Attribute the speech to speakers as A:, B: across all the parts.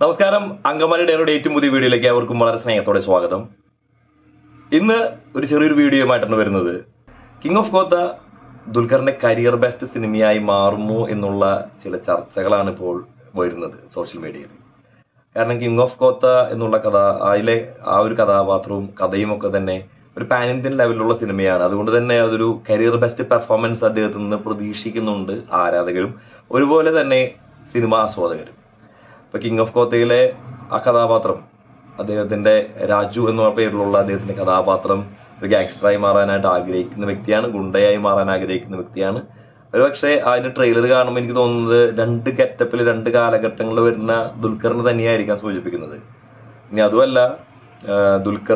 A: നമസ്കാരം അങ്കമാലി ഡയറിയുടെ ഏറ്റവും പുതിയ വീഡിയോയിലേക്ക് അവർക്കും വളരെ സ്നേഹത്തോടെ സ്വാഗതം ഇന്ന് ഒരു ചെറിയൊരു വീഡിയോയുമായിട്ടാണ് വരുന്നത് കിങ് ഓഫ് കോത്ത ദുൽഖറിന്റെ കരിയർ ബെസ്റ്റ് സിനിമയായി മാറുമോ എന്നുള്ള ചില ചർച്ചകളാണ് ഇപ്പോൾ വരുന്നത് സോഷ്യൽ മീഡിയയിൽ കാരണം കിങ് ഓഫ് കോത്ത എന്നുള്ള കഥ അതിലെ ആ ഒരു കഥാപാത്രവും കഥയും ഒക്കെ തന്നെ ഒരു പാൻ ഇന്ത്യൻ ലെവലിലുള്ള സിനിമയാണ് അതുകൊണ്ട് തന്നെ അതൊരു കരിയർ ബെസ്റ്റ് പെർഫോമൻസ് അദ്ദേഹത്തിൽ നിന്ന് പ്രതീക്ഷിക്കുന്നുണ്ട് ആരാധകരും ഒരുപോലെ തന്നെ സിനിമാ ആസ്വാദകരും ഇപ്പൊ കിങ് ഓഫ് കോത്തയിലെ ആ കഥാപാത്രം അദ്ദേഹത്തിന്റെ രാജു എന്ന പേരിലുള്ള അദ്ദേഹത്തിന്റെ കഥാപാത്രം ഒരു ഗാങ്സ്റ്ററായി മാറാനായിട്ട് ആഗ്രഹിക്കുന്ന വ്യക്തിയാണ് ഗുണ്ടയായി മാറാൻ ആഗ്രഹിക്കുന്ന വ്യക്തിയാണ് ഒരുപക്ഷെ അതിന്റെ ട്രെയിലർ കാണുമ്പോൾ എനിക്ക് തോന്നുന്നത് രണ്ട് ഗെറ്റപ്പിൽ രണ്ട് കാലഘട്ടങ്ങളിൽ വരുന്ന ദുൽഖറിന് തന്നെയായിരിക്കാം സൂചിപ്പിക്കുന്നത് ഇനി അതുമല്ല ആ, ദുൽഖർ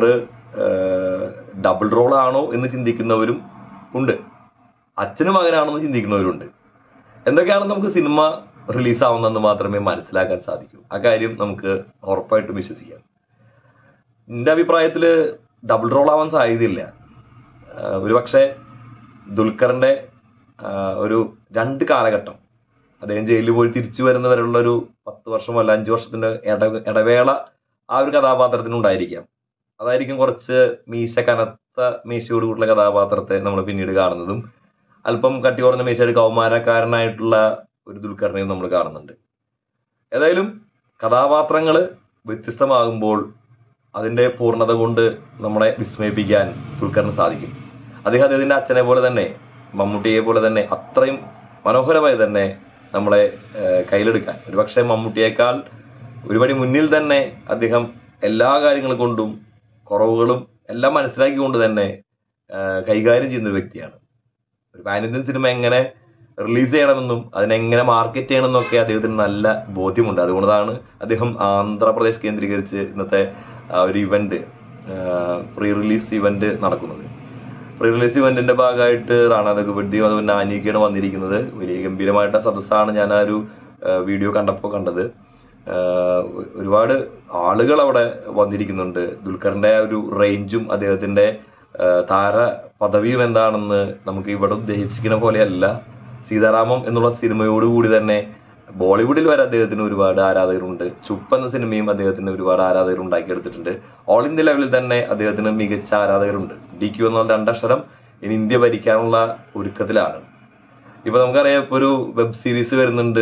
A: ഡബിൾ റോൾ ആണോ എന്ന് ചിന്തിക്കുന്നവരും ഉണ്ട് അച്ഛനും മകനാണെന്ന് ചിന്തിക്കുന്നവരുണ്ട് എന്തൊക്കെയാണെന്ന് നമുക്ക് സിനിമ റിലീസ് ആവുന്നെന്ന് മാത്രമേ മനസ്സിലാക്കാൻ സാധിക്കൂ ആ കാര്യം നമുക്ക് ഉറപ്പായിട്ടും വിശ്വസിക്കാം എന്റെ അഭിപ്രായത്തില് ഡബിൾ റോൾ ആവാൻ സാധ്യതയില്ല ആഹ് ഒരുപക്ഷെ ദുൽഖറിന്റെ ആഹ് ഒരു രണ്ട് കാലഘട്ടം അദ്ദേഹം ജയിലിൽ പോയി തിരിച്ചു വരുന്നവരുള്ള ഒരു പത്ത് വർഷം അല്ല അഞ്ചു വർഷത്തിന്റെ ഇട ഇടവേള ആ ഒരു കഥാപാത്രത്തിന് ഉണ്ടായിരിക്കാം അതായിരിക്കും കുറച്ച് മീശ കനത്ത മീശയോട് കൂടിയുള്ള കഥാപാത്രത്തെ നമ്മൾ പിന്നീട് കാണുന്നതും അല്പം കട്ടി കുറഞ്ഞ മീശയുടെ കൗമാരക്കാരനായിട്ടുള്ള ഒരു ദുൽഖറിനെയും നമ്മൾ കാണുന്നുണ്ട് ഏതായാലും കഥാപാത്രങ്ങൾ വ്യത്യസ്തമാകുമ്പോൾ അതിന്റെ പൂർണ്ണത കൊണ്ട് നമ്മളെ വിസ്മയിപ്പിക്കാൻ ദുൽഖറിന് സാധിക്കും അദ്ദേഹം അദ്ദേഹത്തിന്റെ അച്ഛനെ പോലെ തന്നെ മമ്മൂട്ടിയെ പോലെ തന്നെ അത്രയും മനോഹരമായി തന്നെ നമ്മളെ ഏഹ്, കയ്യിലെടുക്കാൻ ഒരുപക്ഷെ മമ്മൂട്ടിയേക്കാൾ ഒരുപടി മുന്നിൽ തന്നെ അദ്ദേഹം എല്ലാ കാര്യങ്ങളും കൊണ്ടും കുറവുകളും എല്ലാം മനസ്സിലാക്കിക്കൊണ്ട് തന്നെ ഏഹ്, കൈകാര്യം ചെയ്യുന്ന ഒരു വ്യക്തിയാണ് ഒരു പാൻ ഇന്ത്യൻ സിനിമ എങ്ങനെ റിലീസ് ചെയ്യണമെന്നും അതിനെങ്ങനെ മാർക്കറ്റ് ചെയ്യണമെന്നൊക്കെ അദ്ദേഹത്തിന് നല്ല ബോധ്യമുണ്ട് അതുകൊണ്ടാണ് അദ്ദേഹം ആന്ധ്രാപ്രദേശ് കേന്ദ്രീകരിച്ച് ഇന്നത്തെ ആ ഒരു ഇവന്റ് പ്രീ റിലീസ് ഇവന്റ് നടക്കുന്നത് പ്രീ റിലീസ് ഇവന്റിന്റെ ഭാഗമായിട്ട് റാണ ദഗുബഡിയും അതുപോലെ നാനിയൊക്കെയാണ് വന്നിരിക്കുന്നത് വലിയ ഗംഭീരമായിട്ട് സദസ്സാണ് ഞാൻ ആ ഒരു വീഡിയോ കണ്ടപ്പോൾ കണ്ടത് ആഹ് ഒ- ഒരുപാട് ആളുകൾ അവിടെ വന്നിരിക്കുന്നുണ്ട് ദുൽഖറിന്റെ ആ ഒരു റേഞ്ചും അദ്ദേഹത്തിന്റെ ആഹ് താര പദവിയും എന്താണെന്ന് നമുക്ക് ഇവിടെ ഉദ്ദേശിക്കുന്ന പോലെയല്ല സീതാരാമം എന്നുള്ള സിനിമയോടുകൂടി തന്നെ ബോളിവുഡിൽ വരെ അദ്ദേഹത്തിന് ഒരുപാട് ആരാധകരുണ്ട് ചുപ്പ് എന്ന സിനിമയും അദ്ദേഹത്തിന് ഒരുപാട് ആരാധകർ ഉണ്ടാക്കിയെടുത്തിട്ടുണ്ട് ഓൾ ഇന്ത്യ ലെവലിൽ തന്നെ അദ്ദേഹത്തിന് മികച്ച ആരാധകരുണ്ട് ഡി ക്യു എന്നുള്ള രണ്ടക്ഷരം ഇനി ഇന്ത്യ ഭരിക്കാനുള്ള ഒരുക്കത്തിലാണ് ഇപ്പൊ നമുക്കറിയാം ഇപ്പൊ ഒരു വെബ് സീരീസ് വരുന്നുണ്ട്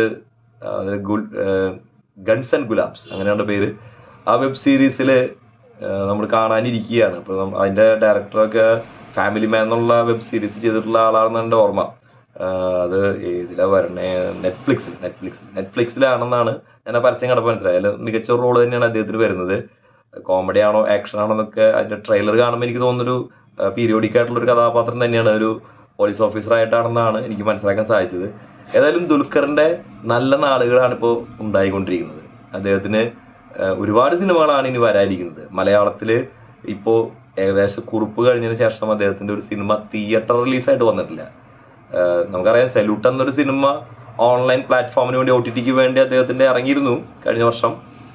A: ഗൺസ് ആൻഡ് ഗുലാബ്സ് അങ്ങനെയാണ് പേര് ആ വെബ് സീരീസില് നമ്മൾ കാണാനിരിക്കുകയാണ് ഇപ്പൊ നം- അതിന്റെ ഡയറക്ടറൊക്കെ ഫാമിലി മാൻ എന്നുള്ള വെബ് സീരീസ് ചെയ്തിട്ടുള്ള ആളാണെന്ന് എന്റെ ഓർമ്മ ആഹ് അത് ഏതിലാ വരണേ നെറ്റ്ഫ്ലിക്സിൽ നെറ്റ്ഫ്ലിക്സിൽ നെറ്റ്ഫ്ലിക്സിലാണെന്നാണ് ഞാൻ ആ പരസ്യം കണ്ടപ്പോൾ മനസ്സിലായി അതിൽ മികച്ച റോൾ തന്നെയാണ് അദ്ദേഹത്തിന് വരുന്നത് കോമഡി ആണോ ആക്ഷൻ ആണോ എന്നൊക്കെ അതിന്റെ ട്രെയിലർ കാണുമ്പോൾ എനിക്ക് തോന്നുന്നൊരു പീരിയോഡിക് ആയിട്ടുള്ള ഒരു കഥാപാത്രം തന്നെയാണ് ഒരു പോലീസ് ഓഫീസർ ആയിട്ടാണെന്നാണ് എനിക്ക് മനസ്സിലാക്കാൻ സാധിച്ചത് ഏതായാലും ദുൽഖറിന്റെ നല്ല നാളുകളാണ് ഇപ്പോൾ ഉണ്ടായിക്കൊണ്ടിരിക്കുന്നത് അദ്ദേഹത്തിന് ആഹ് ഒരുപാട് സിനിമകളാണ് ഇനി വരാനിരിക്കുന്നത് മലയാളത്തില് ഇപ്പോ ഏകദേശം കുറിപ്പ് കഴിഞ്ഞതിന് ശേഷം അദ്ദേഹത്തിന്റെ ഒരു സിനിമ തിയേറ്റർ റിലീസായിട്ട് വന്നിട്ടില്ല ആഹ് നമുക്കറിയാം സെലൂട്ട് എന്നൊരു സിനിമ ഓൺലൈൻ പ്ലാറ്റ്ഫോമിന് വേണ്ടി ഒ ടി ടിക്ക് വേണ്ടി അദ്ദേഹത്തിന്റെ ഇറങ്ങിയിരുന്നു കഴിഞ്ഞ വർഷം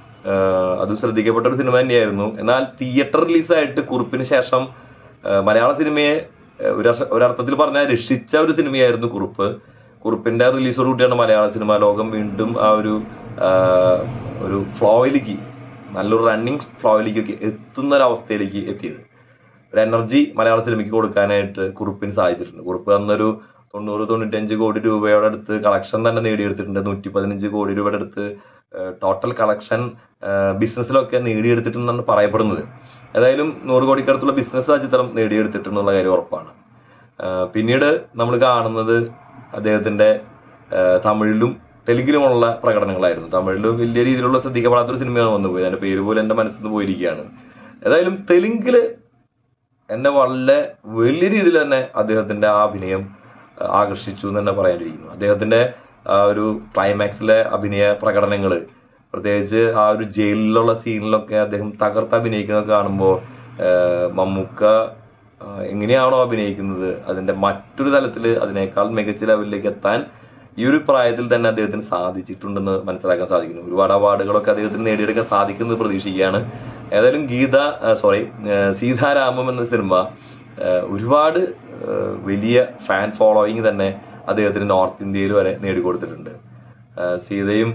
A: ആഹ് അതും ശ്രദ്ധിക്കപ്പെട്ട ഒരു സിനിമ തന്നെയായിരുന്നു എന്നാൽ തിയേറ്റർ റിലീസായിട്ട് കുറിപ്പിന് ശേഷം ആഹ് മലയാള സിനിമയെ ആഹ് ഒരു അർത്ഥ- ഒരർത്ഥത്തിൽ പറഞ്ഞാൽ രക്ഷിച്ച ഒരു സിനിമയായിരുന്നു കുറിപ്പ് കുറിപ്പിന്റെ റിലീസോട് കൂടിയാണ് മലയാള സിനിമാ ലോകം വീണ്ടും ആ ഒരു ആഹ് ഒരു ഫ്ലോയിലേക്ക് നല്ലൊരു റണ്ണിങ് ഫ്ലോയിലേക്കൊക്കെ എത്തുന്ന ഒരു അവസ്ഥയിലേക്ക് എത്തിയത് ഒരു എനർജി മലയാള സിനിമയ്ക്ക് കൊടുക്കാനായിട്ട് കുറിപ്പിന് സാധിച്ചിട്ടുണ്ട് കുറിപ്പ് അന്നൊരു തൊണ്ണൂറ് തൊണ്ണൂറ്റഞ്ച് കോടി രൂപയുടെ അടുത്ത് കളക്ഷൻ തന്നെ നേടിയെടുത്തിട്ടുണ്ട് നൂറ്റി പതിനഞ്ച് കോടി രൂപയുടെ അടുത്ത് ടോട്ടൽ കളക്ഷൻ ബിസിനസ്സിലൊക്കെ നേടിയെടുത്തിട്ടുണ്ടെന്നാണ് പറയപ്പെടുന്നത് ഏതായാലും നൂറ് കോടിക്കടുത്തുള്ള ബിസിനസ് ആ ചിത്രം നേടിയെടുത്തിട്ടുണ്ടെന്നുള്ള കാര്യം ഉറപ്പാണ് ആഹ് പിന്നീട് നമ്മൾ കാണുന്നത് അദ്ദേഹത്തിന്റെ ആഹ് തമിഴിലും തെലുങ്കിലുമുള്ള പ്രകടനങ്ങളായിരുന്നു തമിഴിൽ വലിയ രീതിയിലുള്ള ശ്രദ്ധിക്കപ്പെടാത്തൊരു സിനിമയാണ് വന്നുപോയി അതിന്റെ പേര് പോലും എന്റെ മനസ്സിൽ നിന്ന് പോയിരിക്കുകയാണ് ഏതായാലും തെലുങ്കില് എന്നെ വളരെ വലിയ രീതിയിൽ തന്നെ അദ്ദേഹത്തിന്റെ ആ അഭിനയം ആ, ആകർഷിച്ചു എന്ന് തന്നെ പറയാനിരിക്കുന്നു അദ്ദേഹത്തിന്റെ ആ ഒരു ക്ലൈമാക്സിലെ അഭിനയ പ്രകടനങ്ങൾ പ്രത്യേകിച്ച് ആ ഒരു ജയിലിലുള്ള സീനിലൊക്കെ അദ്ദേഹം തകർത്ത് അഭിനയിക്കുന്നത് കാണുമ്പോൾ മമ്മൂക്ക ആ, എങ്ങനെയാണോ അഭിനയിക്കുന്നത് അതിന്റെ മറ്റൊരു തലത്തിൽ അതിനേക്കാൾ മികച്ച ലെവലിലേക്ക് എത്താൻ ഈ ഒരു പ്രായത്തിൽ തന്നെ അദ്ദേഹത്തിന് സാധിച്ചിട്ടുണ്ടെന്ന് മനസ്സിലാക്കാൻ സാധിക്കുന്നു ഒരുപാട് അവാർഡുകളൊക്കെ അദ്ദേഹത്തിന് നേടിയെടുക്കാൻ സാധിക്കുന്നത് പ്രതീക്ഷിക്കുകയാണ് ഏതായാലും ഗീത സോറി സീതാരാമം എന്ന സിനിമ ആ, ഒരുപാട് ആ, വലിയ ഫാൻ ഫോളോയിങ് തന്നെ അദ്ദേഹത്തിന് നോർത്ത് ഇന്ത്യയിൽ വരെ നേടിക്കൊടുത്തിട്ടുണ്ട് ആ, സീതയും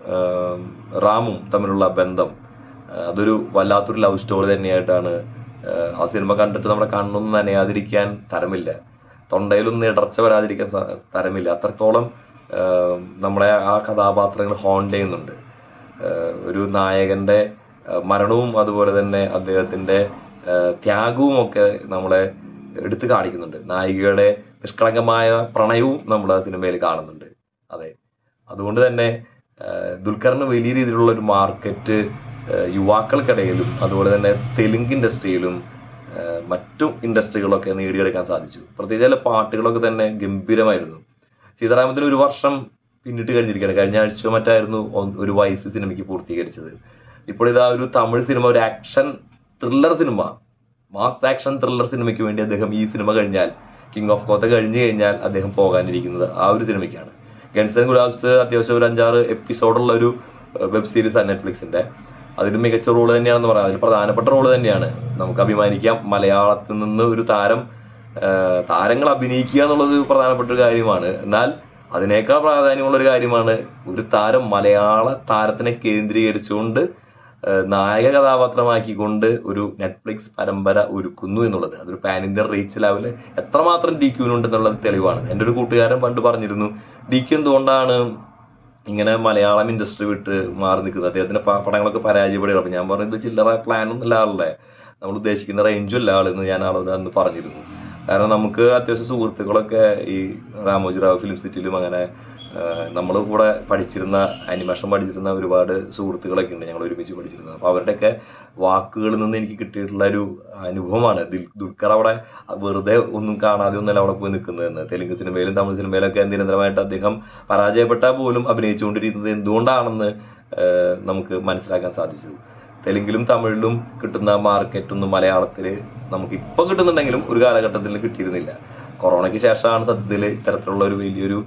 A: ആം, റാമും തമ്മിലുള്ള ബന്ധം ആ, അതൊരു വല്ലാത്തൊരു ലവ് സ്റ്റോറി തന്നെയായിട്ടാണ് ആ, ആ സിനിമ കണ്ടിട്ട് നമ്മുടെ കണ്ണൊന്നും നനയാതിരിക്കാൻ തരമില്ല തൊണ്ടയിലൊന്നും ഇടർച്ച വരാതിരിക്കാൻ സ- തരമില്ല അത്രത്തോളം ആ, നമ്മളെ ആ കഥാപാത്രങ്ങൾ ഹോണ്ട് ചെയ്യുന്നുണ്ട് ആ, ഒരു നായകന്റെ ആ, മരണവും അതുപോലെ തന്നെ അദ്ദേഹത്തിന്റെ ആ, ത്യാഗവും ഒക്കെ നമ്മളെ എടുത്തു കാണിക്കുന്നുണ്ട് നായികയുടെ നിഷ്കളങ്കമായ പ്രണയവും നമ്മൾ ആ സിനിമയിൽ കാണുന്നുണ്ട് അതെ അതുകൊണ്ട് തന്നെ ആ, ദുൽഖറിന് വലിയ രീതിയിലുള്ള ഒരു മാർക്കറ്റ് ആ, യുവാക്കൾക്കിടയിലും അതുപോലെ തന്നെ തെലുങ്ക് ഇൻഡസ്ട്രിയിലും ആ, മറ്റു ഇൻഡസ്ട്രികളൊക്കെ നേടിയെടുക്കാൻ സാധിച്ചു പ്രത്യേകിച്ച് ചില പാട്ടുകളൊക്കെ തന്നെ ഗംഭീരമായിരുന്നു സീതാരാമത്തിൽ ഒരു വർഷം പിന്നിട്ട് കഴിഞ്ഞിരിക്കുകയാണ് കഴിഞ്ഞ ആഴ്ച മറ്റായിരുന്നു ഒന്ന് ഒരു വയസ്സ് സിനിമയ്ക്ക് പൂർത്തീകരിച്ചത് ഇപ്പോൾ ഇതാ ഒരു തമിഴ് സിനിമ ഒരു ആക്ഷൻ ത്രില്ലർ സിനിമ മാസ് ആക്ഷൻ ത്രില്ലർ സിനിമയ്ക്ക് വേണ്ടി അദ്ദേഹം ഈ സിനിമ കഴിഞ്ഞാൽ കിങ് ഓഫ് കോത്ത കഴിഞ്ഞു കഴിഞ്ഞാൽ അദ്ദേഹം പോകാനിരിക്കുന്നത് ആ ഒരു സിനിമയ്ക്കാണ് ഗൺസ് ആൻഡ് ഗുലാബ്സ് അത്യാവശ്യം ഒരു അഞ്ചാറ് എപ്പിസോഡുള്ള ഒരു വെബ് സീരീസ് ആണ് നെറ്റ്ഫ്ലിക്സിന്റെ അതിന് മികച്ച റോള് തന്നെയാണെന്ന് പറയാം അതിൽ പ്രധാനപ്പെട്ട റോള് തന്നെയാണ് നമുക്ക് അഭിമാനിക്കാം മലയാളത്തിൽ നിന്ന് ഒരു താരം ആ, താരങ്ങൾ അഭിനയിക്കുക എന്നുള്ളത് പ്രധാനപ്പെട്ട ഒരു കാര്യമാണ് എന്നാൽ അതിനേക്കാൾ പ്രാധാന്യമുള്ള ഒരു കാര്യമാണ് ഒരു താരം മലയാള താരത്തിനെ കേന്ദ്രീകരിച്ചുകൊണ്ട് ആ, നായക കഥാപാത്രമാക്കിക്കൊണ്ട് ഒരു നെറ്റ്ഫ്ലിക്സ് പരമ്പര ഒരുക്കുന്നു എന്നുള്ളത് അതൊരു പാൻ ഇന്ത്യൻ റീച്ച് ലെവല് എത്രമാത്രം ഡി ക്യൂനുണ്ട് എന്നുള്ളത് തെളിവാണ് എൻ്റെ ഒരു കൂട്ടുകാരൻ പണ്ട് പറഞ്ഞിരുന്നു ഡി ക്യു എന്തുകൊണ്ടാണ് ഇങ്ങനെ മലയാളം ഇൻഡസ്ട്രി വിട്ട് മാറി നിൽക്കുന്നത് അദ്ദേഹത്തിന്റെ പ- പടങ്ങളൊക്കെ പരാജയപ്പെടുക അപ്പൊ ഞാൻ പറഞ്ഞത് ചില്ലറ പ്ലാനൊന്നും അല്ല ആളുടെ നമ്മൾ ഉദ്ദേശിക്കുന്ന റേഞ്ചും അല്ല ആളെന്ന് ഞാൻ ആളോട് അന്ന് പറഞ്ഞിരുന്നു കാരണം നമുക്ക് അത്യാവശ്യം സുഹൃത്തുക്കളൊക്കെ ഈ രാമോജി റാവു ഫിലിം സിറ്റിയിലും അങ്ങനെ നമ്മൾ കൂടെ പഠിച്ചിരുന്ന അനിമേഷൻ പഠിച്ചിരുന്ന ഒരുപാട് സുഹൃത്തുക്കളൊക്കെ ഉണ്ട് ഞങ്ങൾ ഒരുമിച്ച് പഠിച്ചിരുന്നത് അപ്പൊ അവരുടെയൊക്കെ വാക്കുകളിൽ നിന്ന് എനിക്ക് കിട്ടിയിട്ടുള്ള ഒരു അനുഭവമാണ് ദിൽ- ദുൽഖർ അവിടെ വെറുതെ ഒന്നും കാണാതെ ഒന്നല്ല അവിടെ പോയി നിൽക്കുന്നതെന്ന് തെലുങ്ക് സിനിമയിലും തമിഴ് സിനിമയിലൊക്കെ നിരന്തരമായിട്ട് അദ്ദേഹം പരാജയപ്പെട്ടാൽ പോലും അഭിനയിച്ചുകൊണ്ടിരിക്കുന്നത് എന്തുകൊണ്ടാണെന്ന് ഏഹ്, നമുക്ക് മനസ്സിലാക്കാൻ സാധിച്ചു തെലുങ്കിലും തമിഴിലും കിട്ടുന്ന മാർക്കറ്റ് ഒന്നും മലയാളത്തിൽ നമുക്ക് ഇപ്പൊ കിട്ടുന്നുണ്ടെങ്കിലും ഒരു കാലഘട്ടത്തിൽ കിട്ടിയിരുന്നില്ല കൊറോണയ്ക്ക് ശേഷമാണ് സത്യത്തിൽ ഇത്തരത്തിലുള്ള ഒരു വലിയൊരു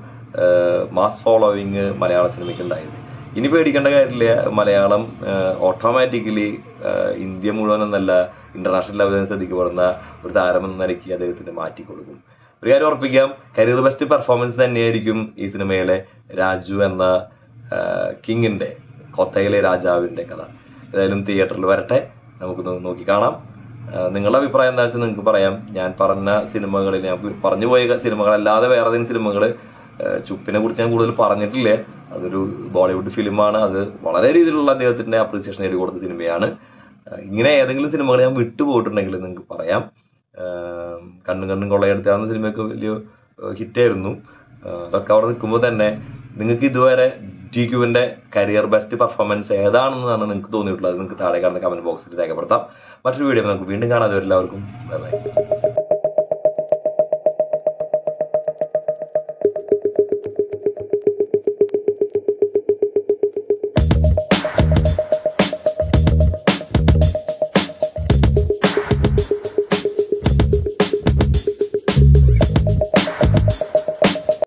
A: മാസ് ഫോളോവിങ് മലയാള സിനിമയ്ക്ക് ഉണ്ടായത് ഇനി പേടിക്കേണ്ട കാര്യമില്ല മലയാളം ഓട്ടോമാറ്റിക്കലി ഇന്ത്യ മുഴുവൻ എന്നല്ല ഇന്റർനാഷണൽ ലെവലിൽ ശ്രദ്ധിക്കപ്പെടുന്ന ഒരു താരം എന്ന നിലയ്ക്ക് അദ്ദേഹത്തിന് മാറ്റി കൊടുക്കും ഒരു കാര്യം ഉറപ്പിക്കാം കരിയർ ബെസ്റ്റ് പെർഫോമൻസ് തന്നെയായിരിക്കും ഈ സിനിമയിലെ രാജു എന്ന കിങ്ങിന്റെ കൊത്തയിലെ രാജാവിന്റെ കഥ ഏതായാലും തിയേറ്ററിൽ വരട്ടെ നമുക്ക് നോ- നോക്കി കാണാം ആ, നിങ്ങളുടെ അഭിപ്രായം എന്താ വെച്ചാൽ നിങ്ങൾക്ക് പറയാം ഞാൻ പറഞ്ഞ സിനിമകളിൽ ഞാൻ പറഞ്ഞു പോയ സിനിമകളല്ലാതെ വേറെ ഏതെങ്കിലും സിനിമകൾ ചുപ്പിനെ കുറിച്ച് ഞാൻ കൂടുതൽ പറഞ്ഞിട്ടില്ല അതൊരു ബോളിവുഡ് ഫിലിമാണ് അത് വളരെ രീതിയിലുള്ള അദ്ദേഹത്തിന്റെ അപ്രീസിയേഷൻ നേടി കൊടുത്ത സിനിമയാണ് ആ, ഇങ്ങനെ ഏതെങ്കിലും സിനിമകൾ ഞാൻ വിട്ടുപോയിട്ടുണ്ടെങ്കിൽ നിങ്ങൾക്ക് പറയാം ആ, കണ്ണും കണ്ണും കൊള്ളയെടുത്താവുന്ന സിനിമയൊക്കെ വലിയ ഹിറ്റായിരുന്നു അതൊക്കെ അവിടെ നിൽക്കുമ്പോൾ തന്നെ നിങ്ങൾക്ക് ഇതുവരെ ടി ക്യുവിന്റെ കരിയർ ബെസ്റ്റ് പെർഫോമൻസ് ഏതാണെന്നാണ് നിങ്ങൾക്ക് തോന്നിയിട്ടുള്ളത് നിങ്ങൾക്ക് താഴെ കാണുന്ന കമന്റ് ബോക്സിൽ രേഖപ്പെടുത്താം മറ്റൊരു വീഡിയോ നമുക്ക് വീണ്ടും കാണാതെ എല്ലാവർക്കും ബൈ ബൈ